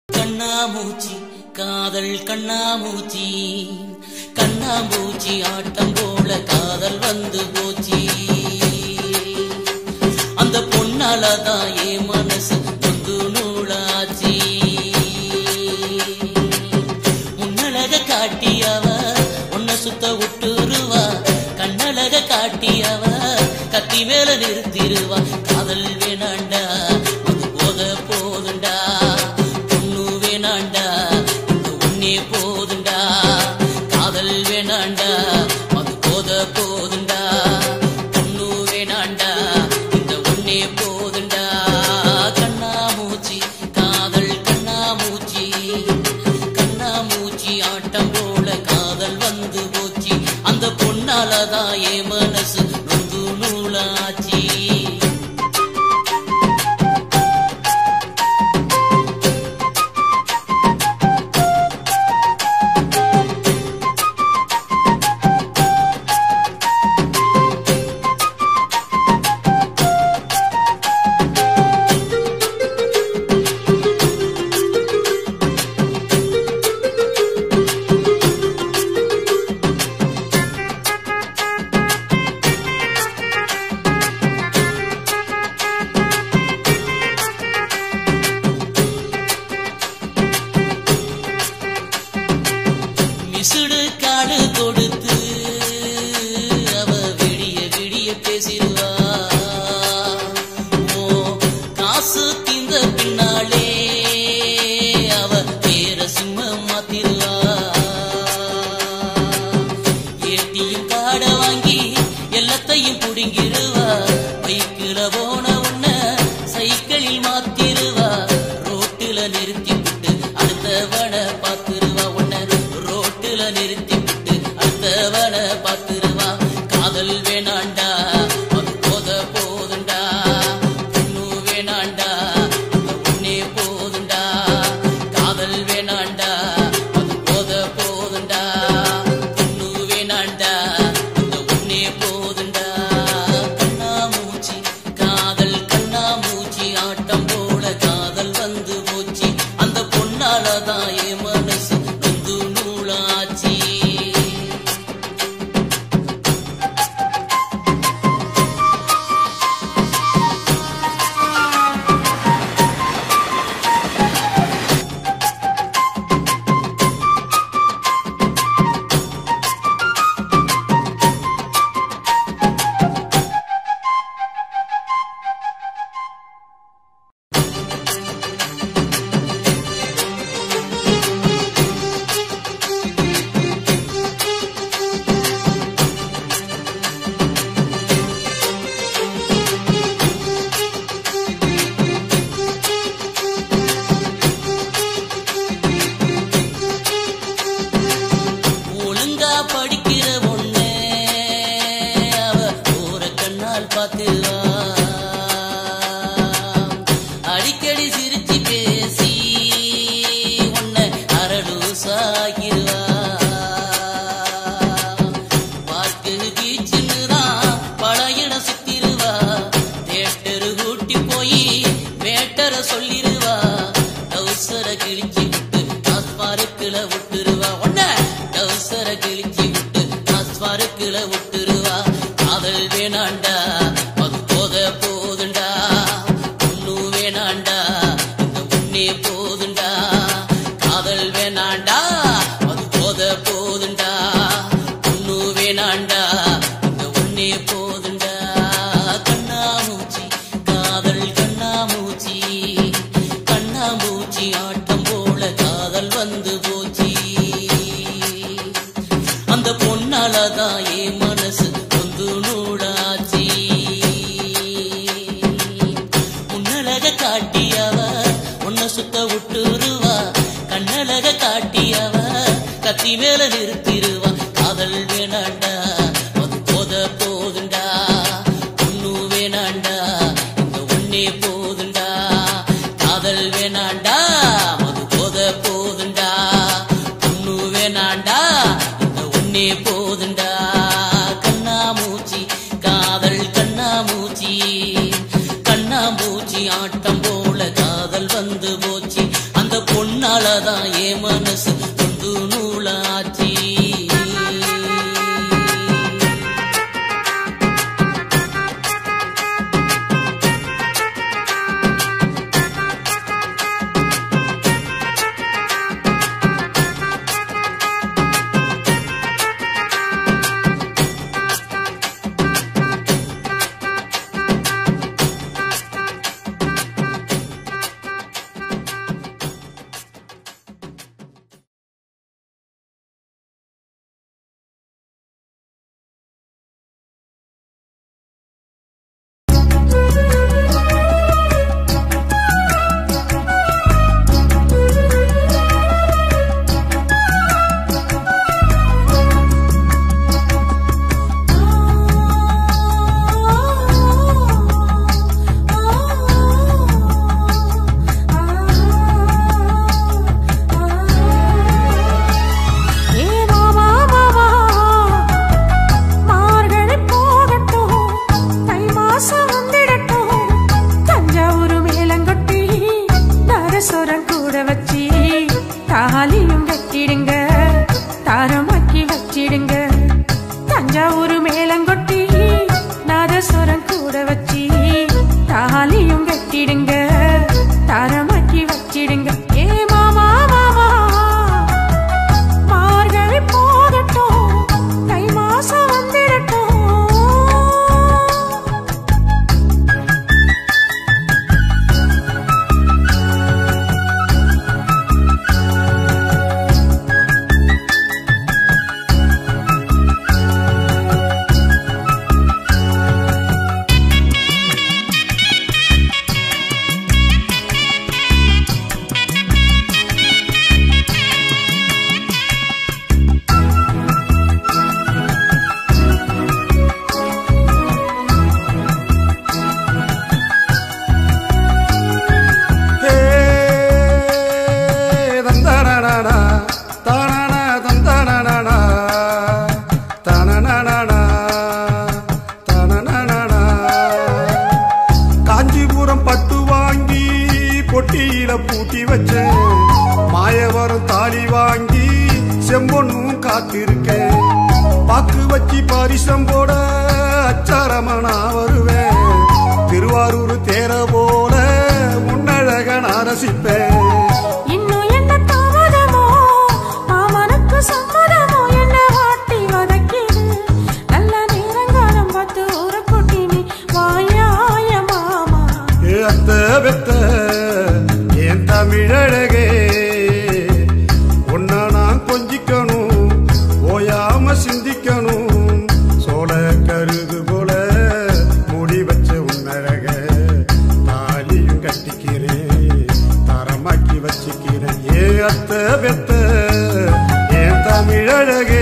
கண்ணாமூச்சி காதல் கண்ணாமூச்சி கண்ணாமூச்சி ஆட்டம் போல காதல் வந்து போச்சு அந்த பொன்னாலதான் என் மனசு நொந்து நூலாச்சி முன்னழக காட்டியவ உன்னை சுத்த விட்டுருவா கண்ணழக காட்டியவ கத்தி மேல நிறுத்திருவா காதல் வேணாண்டா அது போத போதுண்டா பொண்ணு வேணாண்டா இந்த உன்னே போதுண்டா காதல் வேணாண்டா அது போத போதுண்டா பொண்ணு வேணாண்டா இந்த உன்னே போதுண்டா கண்ணாமூச்சி காதல் கண்ணாமூச்சி கண்ணாமூச்சி ஆட்டம் போல காதல் வந்து போச்சு அந்த பொன்னாலதான் என் மனசு நொந்து நூலாச்சி மிசுடு காடு கொடுத்து அவ விடிய விடிய பேசிடுவா ஓ காசு தீந்த பின்னாலே அவ பேர சிம்ம மாத்திருவா ஏட்டியும் காட வாங்கி எல்லாத்தையும் புடுங்கிடுவா பைக்கில போன உன்ன சைக்கிளில் மாத்திருவா ரோட்டுல நிறுத்தி விட்டு அடுத்தவன பாத்துருவா உன்ன ரோட்டுல நிறுத்தி விட்டு அடுத்தவன பாத்துருவா காதல் வேணாண்டா அது போத போதுண்டா பொண்ணு வேணாண்டா அந்த உன்னே போதுண்டா காதல் வேணாண்டா அது போத போதுண்டா பொண்ணு வேணாண்டா அந்த உன்னே போதுண்டா கண்ணாமூச்சி காதல் கண்ணாமூச்சி ஆட்டம் போல காதல் வந்து போச்சு அந்த பொன்னாலதான் என் மனசு நொந்து நூலாச்சி ஒழுங்கா படிக்கிற ஒண்ணு அவ போற கண்ணால் பார்த்துவா அடிக்கடி சிரிச்சு பேசி உன்னை அரலூசாகிருவா பார்க்கு பீச்சுன்னு தான் பழையிட சுத்திருவா தேட்டரு கூட்டி போய் வேட்டர சொல்லிருவா டவுசர கிழிச்சு விட்டு ஆஸ்பாருக்குல விட்டுருவா உன்ன டவுசர கிழிச்சு விட்டு ஆஸ்பாருக்குல விட்டுருவா காதல் வேணாண்டா அது போத போதுண்டா பொண்ணு வேணாண்டா இந்த உன்னே போதுண்டா காதல் வேணாண்டா அது போத போதுண்டா பொண்ணு வேணாண்டா இந்த உன்னே போதுண்டா கண்ணாமூச்சி காதல் கண்ணாமூச்சி கண்ணாமூச்சி ஆட்டம் போல காதல் வந்து போச்சு அந்த பொன்னாலதான் என் மனசு கொந்து நூடாச்சி முன்னழக காட்டியவ உன்னை சுத்த விட்டுருவா கண்ணழக காட்டியவ கத்தி மேல நிறுத்திருவா காதல் வேணாண்டா அது போத போதுண்டா பொண்ணு வேணாண்டா இந்த உன்னே போதுண்டா காதல் வேணாண்டா அது போத போதுண்டா பொண்ணு வேணாண்டா இந்த உன்னே போதுண்டா கண்ணாமூச்சி காதல் கண்ணாமூச்சி கண்ணாமூச்சி ஆட்டம் போல காதல் வந்து போச்சு அந்த பொண்ணா பொன்னாலதான் என் மனசு துண்டு நூலாச்சி ஏ மாமா மாமா மார்கழி போகட்டும் தை மாசம் வந்திடட்டும் தஞ்சாவூர் மேலங்கொட்டி நரசுரம் கூட வச்சு தாலியும் கட்டிடுங்க தாரமாக்கி வச்சிடுங்க தஞ்சாவூர் மேலங்கொட்டி நாதசுரம் கூட வச்சு தாலியும் கட்டிடுங்க தாரமாக்கி வச்சிடுங்க ஏ மாமா மாமா மார்கழி போகட்டும் தை மாசம் வந்திடட்டும் ஹே தந்தனனனா தனன தந்தனனனா தனனனனா தனனனனா காஞ்சிபுரம் பட்டு வாங்கி பொட்டியில பூட்டி வச்சேன் மாயவரம் தாலி வாங்கி செம்பொன்னும் காத்திருக்கேன் பாக்கு வச்சு பாரிசம் போட அச்சாரமனா வருவேன் திருவாரூர் தேர போல முன்னழக நான் ரசிப்பேன் இன்னும் என்ன தாமதமோ மாமனுக்கு சம்மதமோ என்ன வாட்டி வதக்கிடு நல்ல நேரங்காலம் பார்த்து ஒரு குட்டி நீ வாயாய மாமா ஏ அத்த பெத்த என் தமிழழகே உன்னை நான் கொஞ்சிக்கணும் ஓயாம சிந்திக்கணும் சோழ கருது போல மூடி வச்ச உன்னழக தாலியும் கட்டிக்கிறேன் தரமாக்கி வச்சுக்கிறேன் ஏ அத்த பெத்த என் தமிழழகே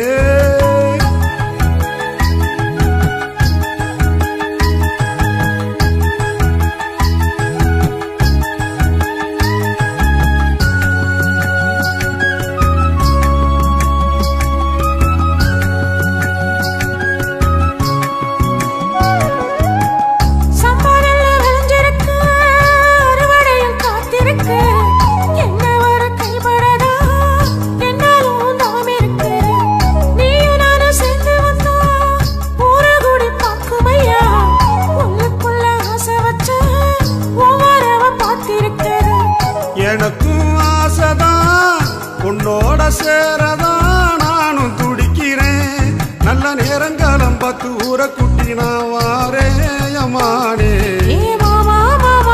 சம்பாரல்ல விளைஞ்சிருக்கு அறுவடையும் காத்திருக்கு என்ன வர கைப்படாதா என்னாலும் தாம் இருக்கு நீயும் நானும் சேர்ந்து வந்தா ஊரகுடி பாக்குமையா உள்ளுக்குள்ள ஆசை வச்ச ஒவ்வொருவ பார்த்திருக்கு எனக்கும் ஆசைதான் உன்னோட சேரதான் நானும் துடிக்கிறேன் நல்ல நேரங்காலம் பார்த்து ஊரை குட்டி நான் வாரேயமானே ஏ மாமா மாமா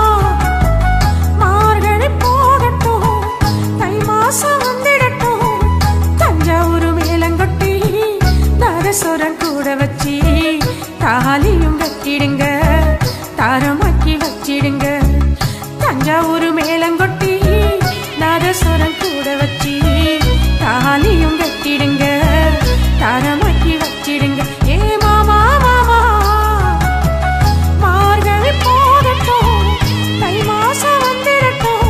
மார்கழி போகட்டும் தை மாசம் வந்திடட்டும் தஞ்சாவூர் மேலங்கொட்டி நரசுரம் கூட வச்சு தாலியும் கட்டிடுங்க தாரமாக்கி வச்சிடுங்க தஞ்சாவூர் மேலங்கொட்டி நாதஸ்வரம் கூட வச்சு தாலியும் கட்டிடுங்க தாரமாக்கி வச்சிடுங்க ஏ மாமா மாமா மார்கழி போகட்டும் தை மாசம் வந்திடட்டும்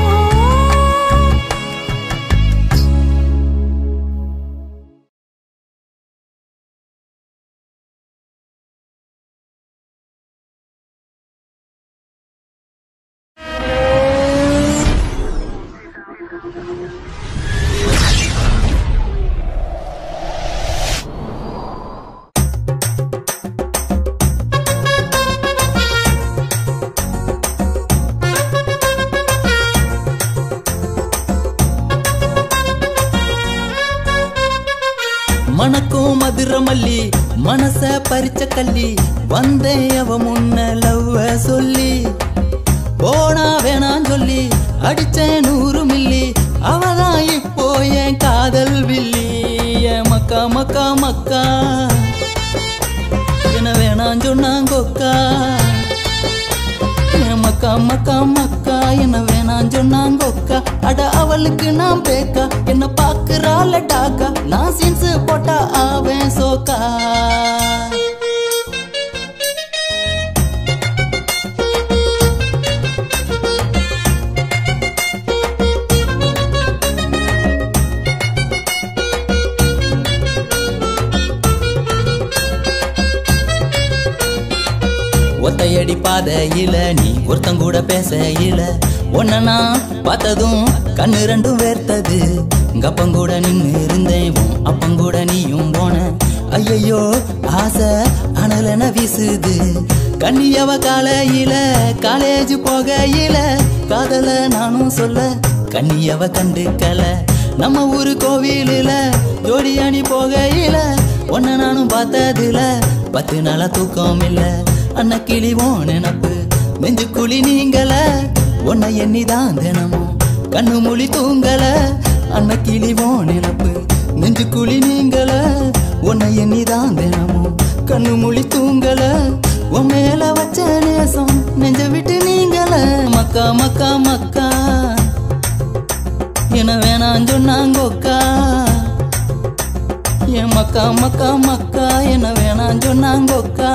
மதுரமல்லி மனச பறிச்ச கள்ளி வந்தேன் அவ முன்ன லவ்வ சொல்லி போனா வேணாம் சொல்லி அடிச்சேன் நூறு மில்லி அவதான் இப்போ என் காதல் வில்லி என் மக்கா மக்கா மக்கா என்ன வேணாம் சொன்னாங்கொக்கா என் மக்கா மக்கா மக்கா என்ன வேணாம் சொன்னாங்கொக்கா அட அவளுக்கு நான் பேக்கா என்ன பாக்குறாள் டாக்கா நான் சீன்ஸ் போட்டா ஆவேன் சோக்கா ஒத்தையடி பாதையில நீ ஒருத்தன் கூட பேசையில உன்னை நான் பார்த்ததும் கண்ணு ரெண்டும் வேர்த்தது உங்க அப்பங்கூட நின்னு இருந்தேன் உன் அப்பங்கூட நீயும் போன ஐயையோ ஆசை அனலென வீசுது கண்ணியவ காலையில காலேஜ் போகையில காதல நானும் சொல்ல கண்ணியவ கண்டுக்கல நம்ம ஊரு கோவிலில ஜோடி அணி போகையில உன்னை நானும் பார்த்ததுல பத்து நாளா தூக்கம் இல்ல அன்ன கிளிவோம் நினப்பு நெஞ்சு குழி நீங்கள உன்னை எண்ணிதான் தினமும் கண்ணு மொழி தூங்கல அன்ன கிளிவோம் நினப்பு நெஞ்சு குழி நீங்கள உன்னை எண்ணிதான் தினமும் கண்ணு மொழி தூங்கல உன் மேல வச்ச நேசம் நெஞ்ச விட்டு நீங்கள மக்கா மக்கா மக்கா என்ன வேணாம் சொன்னாங்கோக்கா என் மக்கா மக்கா மக்கா என்ன வேணாம் சொன்னாங்கோக்கா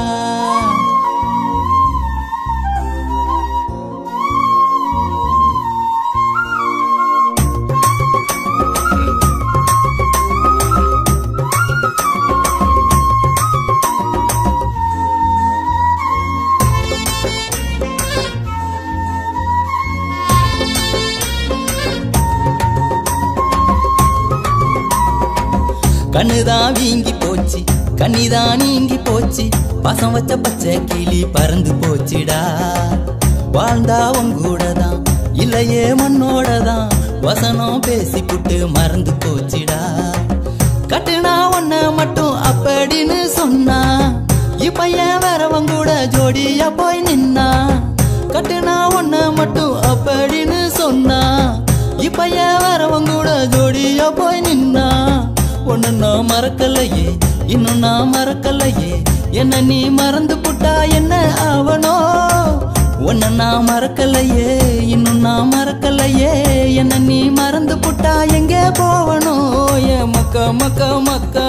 கண்ணுதான் வீங்கி போச்சு கண்ணிதான் நீங்கி போச்சு பாசம் வச்ச பச்சை கிளி பறந்து போச்சுடா வாழ்ந்தா உங்கூடதான் இல்லையே மண்ணோடதான் வசனம் பேசி புட்டு மறந்து போச்சுடா கட்டுனா ஒன்ன மட்டும் அப்படின்னு சொன்னா இப்ப ஏன் வேறவன் கூட ஜோடியா போய் நின்னா கட்டுனா ஒன்ன மட்டும் அப்படின்னு சொன்னா இப்ப ஏன் வேறவன் கூட ஜோடியா போய் நின்னா ஒன்னு நான் மறக்கலையே இன்னும் நான் மறக்கலையே என்ன நீ மறந்து புட்டா என்ன ஆவனோ உன்னை நான் மறக்கலையே இன்னும் நான் மறக்கலையே என்ன நீ மறந்து புட்டா எங்க போவனோ என் மக்கா மக்கா மக்கா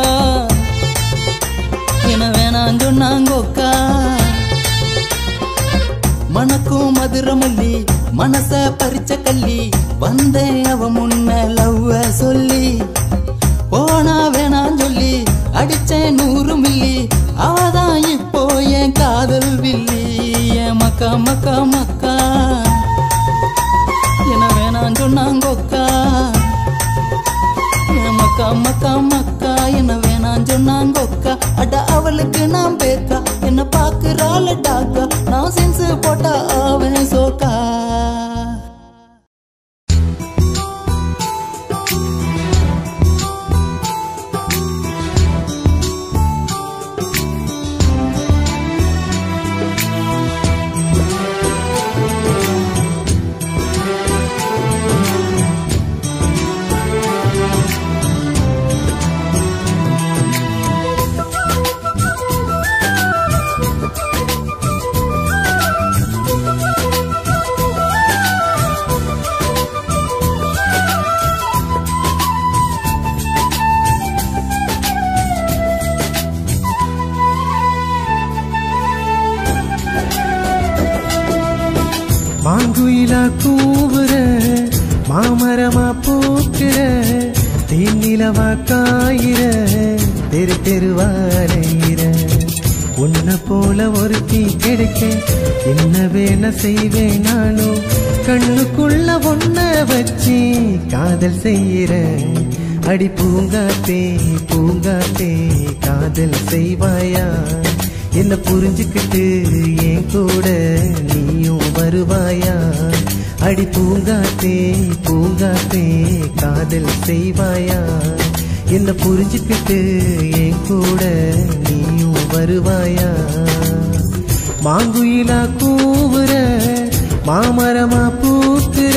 என்ன வேணாம் சொன்னாங்கோக்கா மணக்கும் மதுரமல்லி மனச பறிச்ச கள்ளி வந்தேன் அவ முன்ன லவ்வ சொல்லி போனா வேணாம் சொல்லி அடிச்சேன் நூறு மில்லி அவதான் இப்போ என் காதல் வில்லி என் மக்கா மக்கா மக்கா என்ன வேணாம் சொன்னாங்கோக்கா என் மக்கா மக்கா மக்கா என்ன வேணாம் சொன்னாங்கோக்கா அட அவளுக்கு நான் பேக்கா என்ன பாக்குறாள் டாக்கா நான் சென்ஸ் போட்டா அவன் சோக்கா மாங்குயிலா கூவுற மாமரமா பூக்கிற தேனிலவா காயிற தெரு தெருவாலையிற உன்னை போல ஒருத்தி கிடைக்க என்ன வேணா செய்வேன் நானும் கண்ணுக்குள்ள ஒன்ன வச்சு காதல் செய்யற அடி பூங்காத்தே பூங்காத்தே காதல் செய்வாயா என்ன புரிஞ்சுக்கிட்டு என் கூட நீயும் வருவாயா அடி பூங்காத்தே பூங்காத்தே காதல் செய்வாயா என்ன புரிஞ்சுக்கிட்டு என் கூட நீயும் வருவாயா மாங்குயிலா கூவுற மாமரமா பூக்குற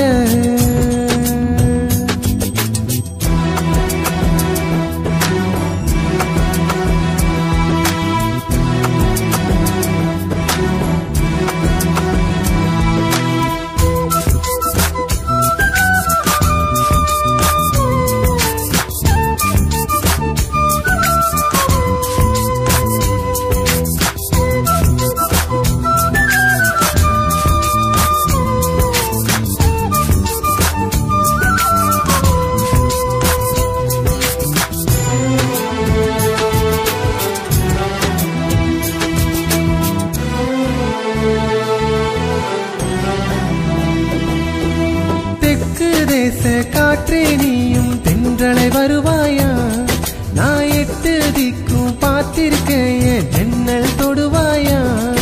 தெற்கு தேச காற்றே நீயும் தென்றலை வருவாயா நான் எட்டு திக்கும் பார்த்திருக்கேன் என் ஜன்னல் தொடுவாயா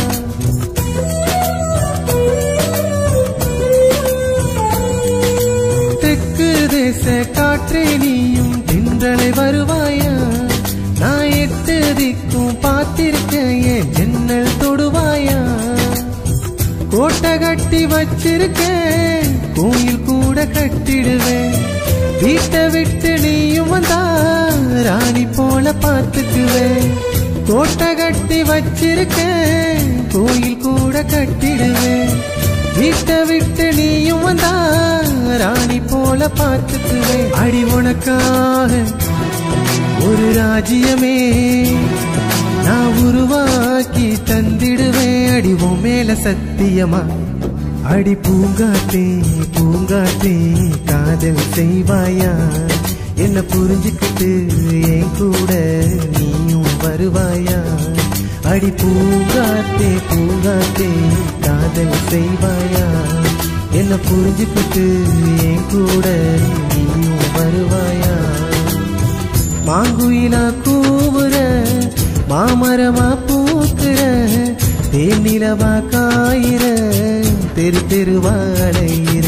தெற்கு தேச காற்றே நீயும் தென்றலை வருவாயா நான் எட்டு திக்கும் பார்த்திருக்கேன் என் ஜன்னல் தொடுவாயா கோட்டை கட்டி வச்சிருக்கேன் கோயில் கூட கட்டிடுவேன் வீட்டை விட்டு நீயும் வந்தா ராணி போல பார்த்துக்குவேன் கோட்டை கட்டி வச்சிருக்கேன் கோயில் கூட கட்டிடுவேன் வீட்டை விட்டு நீயும் வந்தா ராணி போல பார்த்துக்குவேன் அடி உனக்காக ஒரு ராஜ்யமே நான் உருவாக்கி தந்திடுவேன் அடிவோம் மேல சத்தியமா அடி பூங்காத்தே பூங்காத்தே காதல் செய்வாயா என்ன புரிஞ்சுக்கிட்டு என் கூட நீயும் வருவாயா அடி பூங்காத்தே பூங்காத்தே காதல் செய்வாயா என்ன புரிஞ்சுக்கிட்டு என் கூட நீயும் வருவாயா மாங்குயிலா கூவுற மாமரமா பூக்குற தேனிலவா காயிற தெரு தெருவாழையிற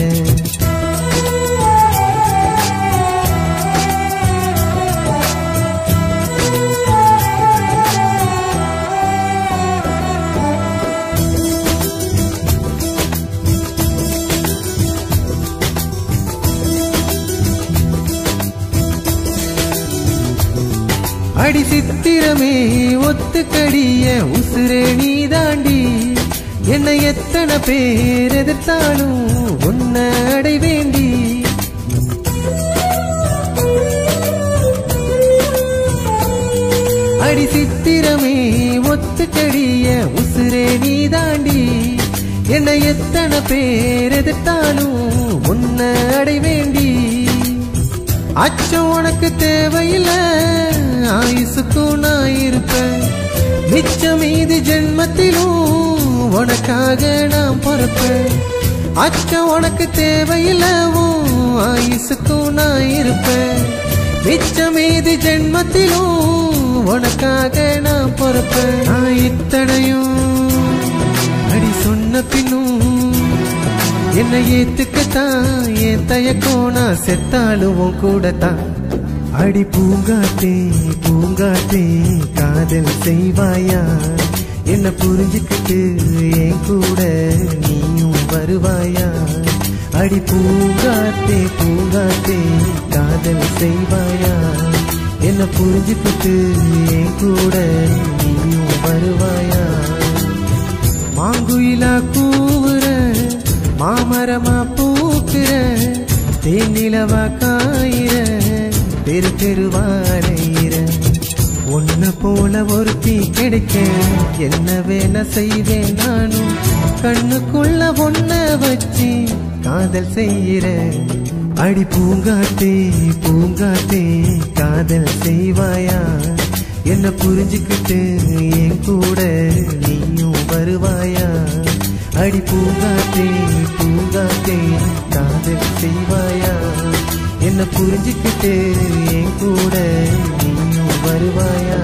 அடி சித்திரமே ஒத்துக்கடிய உசுரே நீ தாண்டி என்னை எத்தனை பேர் எதிர்த்தாலும் உன்ன அடை வேண்டி அடி சித்திரமே ஒத்துக்கடிய உசுரே நீ தாண்டி என்னை எத்தனை பேர் எதிர்த்தாலும் உன்ன அடை வேண்டி அச்சம் உனக்கு தேவையில்லை ஆயுசுக்கும் நான் இருப்பேன் மிச்சம் மீதி ஜென்மத்திலும் உனக்காக நான் பொறுப்பேன் அச்சம் உனக்கு தேவையில்லை உன் ஆயுசுக்கும் நான் இருப்பேன் மிச்சம் மீதி ஜென்மத்திலும் உனக்காக நான் பொறுப்பேன் நான் இத்தனையும் அடி சொன்ன பின்னும் என்னை ஏத்துக்கத்தான் என் தயக்கம் நான் செத்தாலும் உன் கூடத்தான் அடி பூங்காத்தே பூங்காத்தே காதல் செய்வாயா என்ன புரிஞ்சுக்கிட்டு என் கூட நீயும் வருவாயா அடி பூங்காத்தே பூங்காத்தே காதல் செய்வாயா என்ன புரிஞ்சுக்கிட்டு என் கூட நீயும் வருவாயா மாங்குயிலா கூவுற மாமரமா பூக்குற தேனிலவா காயிற தெரு தெருவாழையிற உன்ன போல ஒருத்தி கிடைக்க என்ன வேலை செய்வேன் நானும் கண்ணுக்குள்ள ஒன்ன வச்சு காதல் செய்யற அடி பூங்காத்தே பூங்காத்தே காதல் செய்வாயா என்ன புரிஞ்சுக்கிட்டு என் கூட நீயும் வருவாயா அடி பூங்காத்தே பூங்காத்தே காதல் செய்வாயா என்ன புரிஞ்சுக்கிட்டு என் கூட நீயும் வருவாயா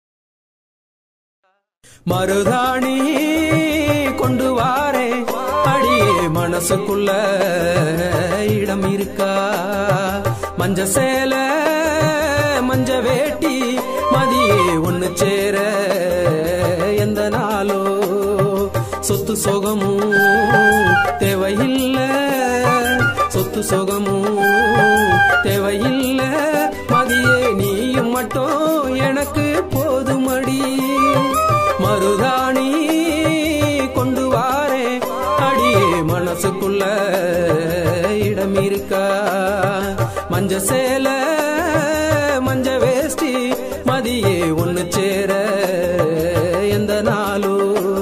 மருதாணி கொண்டு வாரே மனசுக்குள்ள இடம் இருக்கா மஞ்ச சேலை மஞ்ச வேட்டி மதியே ஒண்ணு சேர எந்த நாளோ சொத்து சுகமும் தேவையில்ல சொத்து சுகமும் தேவையில்ல மதியே நீயும் மட்டும் எனக்கு போதுமடி மருதாணி கொண்டு வாரே அடியே மனசுக்குள்ள இடம் இருக்கா மஞ்ச சேல மஞ்ச வேஷ்டி மதியே ஒண்ணு சேர எந்த நாளும்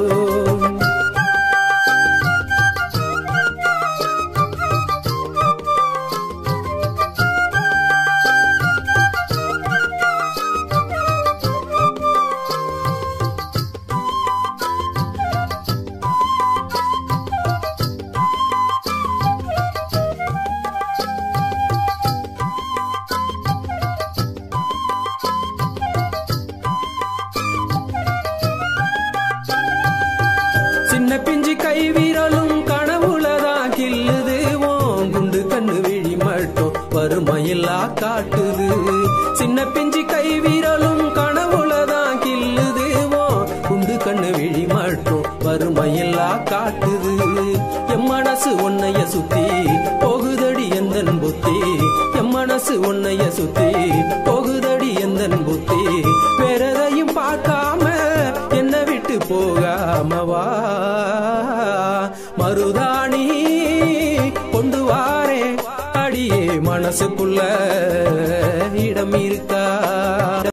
சின்ன பிஞ்சு கை வீரலும் கனவுலதான் கில்லுது ஓம் குண்டு கண்ணு விழி மட்டும் வறுமையில்லா காட்டுது சின்ன பிஞ்சு கை வீரலும் கனவுலதான் கில்லுது ஓம் குண்டு கண்ணு விழி மட்டும் வறுமையில்லா காட்டுது எம் மனசு உன்னைய சுத்தி போகுதடி எந்தன் புத்தி எம் மனசு உன்னைய சுத்தி போகுதடி எந்தன் புத்தி வேறதையும் பார்க்காம என்ன விட்டு போகாம வா மருதாணி கொண்டு வாரே அடியே மனசுக்குள்ள இடம் இருக்கா